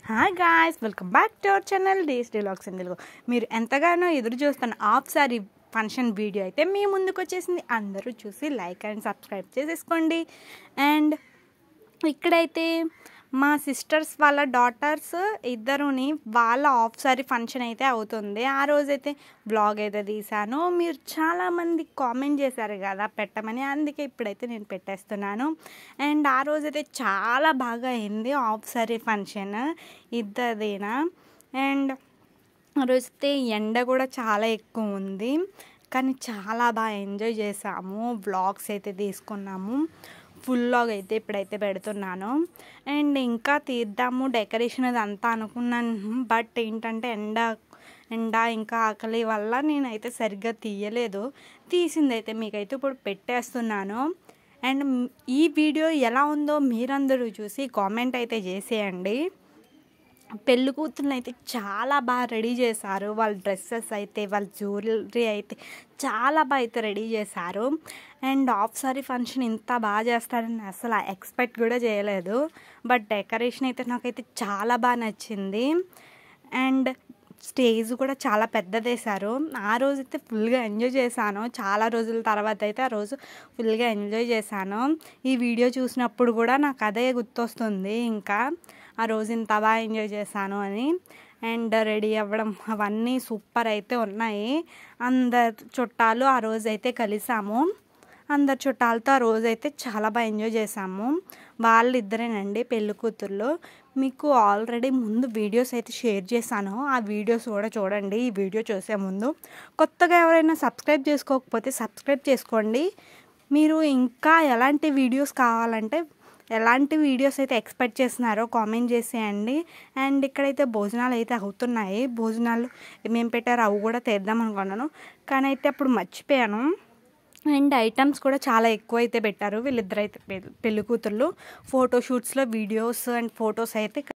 hi guys welcome back to our channel days dialogues in Telugu మీరు ఎంతగానో ఎదురు చూస్తున్న ఆఫ్ సారీ ఫంక్షన్ వీడియో అయితే మీ ముందుకు వచ్చేసింది అందరూ చూసి లైక్ అండ్ సబ్స్క్రైబ్ చేసేసుకోండి అండ్ ఇక్కడైతే మా సిస్టర్స్ వాళ్ళ డాటర్స్ ఇద్దరుని వాళ్ళ ఆఫ్ సారీ ఫంక్షన్ అయితే అవుతుంది ఆ రోజైతే బ్లాగ్ అయితే తీశాను మీరు చాలామంది కామెంట్ చేశారు కదా పెట్టమని అందుకే ఇప్పుడైతే నేను పెట్టేస్తున్నాను అండ్ ఆ రోజైతే చాలా బాగా అయింది ఆఫ్ సారీ ఫంక్షన్ ఇద్దరిదేనా అండ్ ఆ రోజైతే ఎండ కూడా చాలా ఎక్కువ ఉంది కానీ చాలా బాగా ఎంజాయ్ చేసాము వ్లాగ్స్ అయితే తీసుకున్నాము ఫుల్ లాగ్ అయితే ఇప్పుడైతే పెడుతున్నాను అండ్ ఇంకా తీద్దాము డెకరేషన్ అది అంతా అనుకున్నాను బట్ ఏంటంటే ఎండ ఎండ ఇంకా ఆకలి వల్ల నేనైతే సరిగ్గా తీయలేదు తీసిందైతే మీకైతే ఇప్పుడు పెట్టేస్తున్నాను అండ్ ఈ వీడియో ఎలా ఉందో మీరందరూ చూసి కామెంట్ అయితే చేసేయండి పెళ్ళి కూతుర్ని అయితే చాలా బాగా రెడీ చేశారు వాళ్ళ డ్రెస్సెస్ అయితే వాళ్ళ జ్యువెలరీ అయితే చాలా బాగా అయితే రెడీ చేశారు అండ్ ఆఫ్ సారీ ఫంక్షన్ ఇంత బాగా చేస్తారని అసలు ఎక్స్పెక్ట్ కూడా చేయలేదు బట్ డెకరేషన్ అయితే నాకైతే చాలా బాగా నచ్చింది అండ్ స్టేజ్ కూడా చాలా పెద్దదేశారు ఆ రోజు అయితే ఫుల్గా ఎంజాయ్ చేశాను చాలా రోజుల తర్వాత అయితే ఆ రోజు ఫుల్గా ఎంజాయ్ చేశాను ఈ వీడియో చూసినప్పుడు కూడా నాకు అదే గుర్తొస్తుంది ఇంకా ఆ రోజు ఇంత బాగా ఎంజాయ్ చేశాను అని అండ్ రెడీ అవ్వడం అవన్నీ సూపర్ అయితే ఉన్నాయి అందరు చుట్టాలు ఆ రోజు అయితే కలిసాము అందరు చుట్టాలతో ఆ రోజు అయితే చాలా బాగా ఎంజాయ్ చేసాము వాళ్ళు ఇద్దరేనండి పెళ్లి కూతుర్లు మీకు ఆల్రెడీ ముందు వీడియోస్ అయితే షేర్ చేశాను ఆ వీడియోస్ కూడా చూడండి ఈ వీడియో చూసే ముందు కొత్తగా ఎవరైనా సబ్స్క్రైబ్ చేసుకోకపోతే సబ్స్క్రైబ్ చేసుకోండి మీరు ఇంకా ఎలాంటి వీడియోస్ కావాలంటే ఎలాంటి వీడియోస్ అయితే ఎక్స్పెక్ట్ చేస్తున్నారో కామెంట్ చేసేయండి అండ్ ఇక్కడైతే భోజనాలు అయితే అవుతున్నాయి భోజనాలు ఏమేమి పెట్టారో అవి కూడా తెద్దాం అనుకున్నాను కానీ అయితే అప్పుడు మర్చిపోయాను అండ్ ఐటమ్స్ కూడా చాలా ఎక్కువ అయితే పెట్టారు వీళ్ళిద్దరైతే పెళ్లి కూతుర్లు ఫోటోషూట్స్లో వీడియోస్ అండ్ ఫొటోస్ అయితే